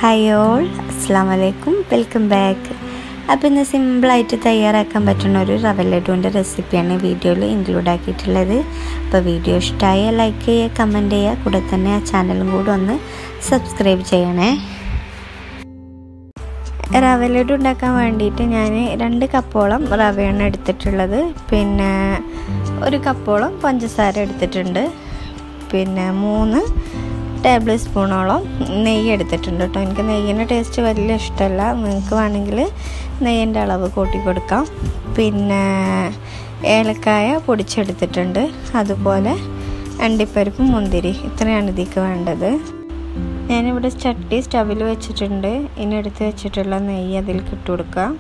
hi all അസ്സാം വലൈക്കും welcome back അപ്പോൾ ഇന്ന് സിമ്പിളായിട്ട് തയ്യാറാക്കാൻ പറ്റുന്ന ഒരു റവ ലഡുവിൻ്റെ റെസിപ്പിയാണ് വീഡിയോയിൽ ഇൻക്ലൂഡ് ആക്കിയിട്ടുള്ളത് അപ്പോൾ വീഡിയോ ഇഷ്ടമായ ലൈക്ക് ചെയ്യുക കമൻറ്റ് ചെയ്യുക കൂടെ തന്നെ ആ ചാനലും കൂടെ ഒന്ന് സബ്സ്ക്രൈബ് ചെയ്യണേ റവ ലഡു ഉണ്ടാക്കാൻ വേണ്ടിയിട്ട് ഞാൻ രണ്ട് കപ്പോളം റവയാണ് എടുത്തിട്ടുള്ളത് പിന്നെ ഒരു കപ്പോളം പഞ്ചസാര എടുത്തിട്ടുണ്ട് പിന്നെ മൂന്ന് ടേബിൾ സ്പൂണോളം നെയ്യ് എടുത്തിട്ടുണ്ട് കേട്ടോ എനിക്ക് നെയ്യിൻ്റെ ടേസ്റ്റ് വലിയ ഇഷ്ടമല്ല നിങ്ങൾക്ക് വേണമെങ്കിൽ നെയ്യിൻ്റെ അളവ് കൂട്ടി കൊടുക്കാം പിന്നെ ഏലക്കായ പൊടിച്ചെടുത്തിട്ടുണ്ട് അതുപോലെ അണ്ടിപ്പരിപ്പ് മുന്തിരി ഇത്രയാണ് ഇതിക്ക് വേണ്ടത് ഞാനിവിടെ ചട്ടി സ്റ്റവിൽ വെച്ചിട്ടുണ്ട് ഇനി എടുത്ത് വെച്ചിട്ടുള്ള നെയ്യ് അതിൽ ഇട്ട് കൊടുക്കാം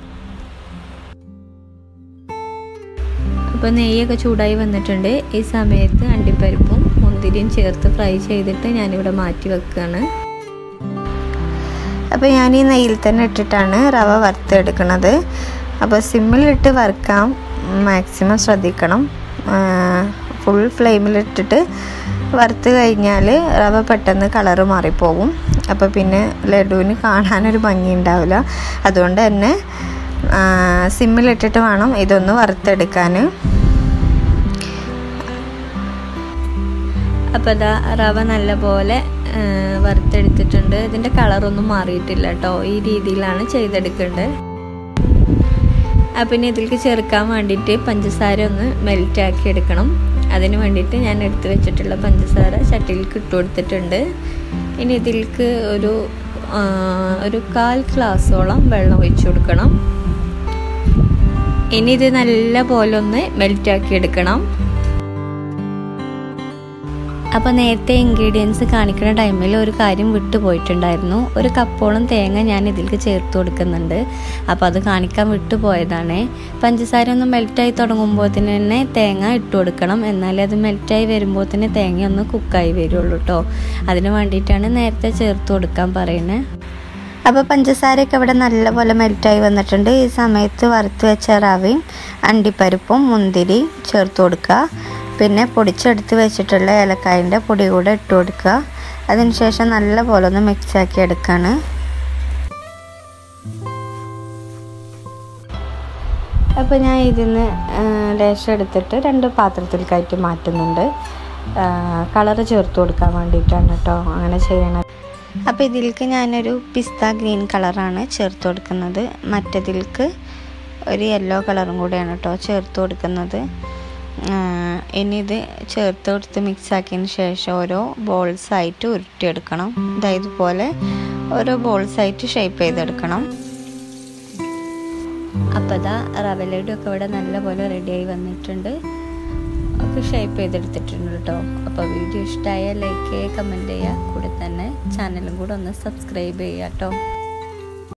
അപ്പോൾ നെയ്യൊക്കെ ചൂടായി വന്നിട്ടുണ്ട് ഈ സമയത്ത് അണ്ടിപ്പരിപ്പും മുന്തിരിയും ചേർത്ത് ഫ്രൈ ചെയ്തിട്ട് ഞാനിവിടെ മാറ്റി വെക്കുകയാണ് അപ്പോൾ ഞാൻ ഈ നെയ്യിൽ തന്നെ ഇട്ടിട്ടാണ് റവ വറുത്തെടുക്കുന്നത് അപ്പോൾ സിമ്മിലിട്ട് വറുക്കാം മാക്സിമം ശ്രദ്ധിക്കണം ഫുൾ ഫ്ലെയിമിലിട്ടിട്ട് വറുത്ത് കഴിഞ്ഞാൽ റവ പെട്ടെന്ന് കളറ് മാറിപ്പോകും അപ്പോൾ പിന്നെ ലഡുവിന് കാണാനൊരു ഭംഗി ഉണ്ടാവില്ല അതുകൊണ്ട് തന്നെ സിമ്മിലിട്ടിട്ട് വേണം ഇതൊന്ന് വറുത്തെടുക്കാൻ അപ്പോൾ ഇതാ റവ നല്ലപോലെ വറുത്തെടുത്തിട്ടുണ്ട് ഇതിൻ്റെ കളറൊന്നും മാറിയിട്ടില്ല കേട്ടോ ഈ രീതിയിലാണ് ചെയ്തെടുക്കേണ്ടത് അപ്പം ഇനി ഇതിലേക്ക് ചേർക്കാൻ വേണ്ടിയിട്ട് പഞ്ചസാര ഒന്ന് മെൽറ്റാക്കി എടുക്കണം അതിന് വേണ്ടിയിട്ട് ഞാൻ എടുത്തു വെച്ചിട്ടുള്ള പഞ്ചസാര ചട്ടിയിലേക്ക് ഇട്ട് കൊടുത്തിട്ടുണ്ട് ഇനി ഇതിലേക്ക് ഒരു ഒരു കാൽ ഗ്ലാസോളം വെള്ളം ഒഴിച്ചു കൊടുക്കണം ഇനി ഇത് നല്ല പോലെ ഒന്ന് മെൽറ്റാക്കി എടുക്കണം അപ്പോൾ നേരത്തെ ഇൻഗ്രീഡിയൻസ് കാണിക്കുന്ന ടൈമിൽ ഒരു കാര്യം വിട്ടുപോയിട്ടുണ്ടായിരുന്നു ഒരു കപ്പോളം തേങ്ങ ഞാൻ ഇതിലേക്ക് ചേർത്ത് കൊടുക്കുന്നുണ്ട് അപ്പോൾ അത് കാണിക്കാൻ വിട്ടുപോയതാണ് പഞ്ചസാര ഒന്ന് മെൽറ്റായി തുടങ്ങുമ്പോൾ തന്നെ തേങ്ങ ഇട്ട് കൊടുക്കണം എന്നാലേ അത് മെൽറ്റായി വരുമ്പോൾ തന്നെ തേങ്ങ ഒന്ന് കുക്കായി വരുള്ളൂ കേട്ടോ അതിന് വേണ്ടിയിട്ടാണ് നേരത്തെ ചേർത്ത് കൊടുക്കാൻ പറയുന്നത് അപ്പോൾ പഞ്ചസാരയൊക്കെ ഇവിടെ നല്ലപോലെ മെൽറ്റായി വന്നിട്ടുണ്ട് ഈ സമയത്ത് വറുത്ത് വെച്ച റവയും അണ്ടിപ്പരിപ്പും മുന്തിരി ചേർത്ത് കൊടുക്കുക പിന്നെ പൊടിച്ചെടുത്ത് വെച്ചിട്ടുള്ള ഏലക്കായൻ്റെ പൊടി കൂടെ ഇട്ട് കൊടുക്കുക അതിനുശേഷം നല്ല പോലെ ഒന്ന് മിക്സ് ആക്കി എടുക്കുകയാണ് അപ്പോൾ ഞാൻ ഇതിന്ന് ലേശം എടുത്തിട്ട് രണ്ട് പാത്രത്തിലേക്കായിട്ട് മാറ്റുന്നുണ്ട് കളറ് ചേർത്ത് കൊടുക്കാൻ വേണ്ടിയിട്ടാണ് കേട്ടോ അങ്ങനെ ചെയ്യണത് അപ്പോൾ ഇതിലേക്ക് ഞാനൊരു പിസ്ത ഗ്രീൻ കളറാണ് ചേർത്ത് കൊടുക്കുന്നത് മറ്റതിലേക്ക് ഒരു യെല്ലോ കളറും കൂടെയാണ് കേട്ടോ ചേർത്ത് കൊടുക്കുന്നത് ഇനി ഇത് ചേർത്ത് കൊടുത്ത് മിക്സ് ആക്കിയതിന് ശേഷം ഓരോ ബോൾസ് ആയിട്ട് ഉരുട്ടിയെടുക്കണം അതായത് പോലെ ഓരോ ബോൾസ് ആയിട്ട് ഷേപ്പ് ചെയ്തെടുക്കണം അപ്പോൾ ഇതാ റവ ലഡു ഒക്കെ ഇവിടെ നല്ലപോലെ റെഡിയായി വന്നിട്ടുണ്ട് ഒക്കെ ഷേപ്പ് ചെയ്തെടുത്തിട്ടുണ്ട് കേട്ടോ അപ്പോൾ വീഡിയോ ഇഷ്ടമായ ലൈക്ക് ചെയ്യുക കമൻറ്റ് ചെയ്യുക കൂടെ തന്നെ ചാനലും കൂടെ ഒന്ന് സബ്സ്ക്രൈബ് ചെയ്യുക കേട്ടോ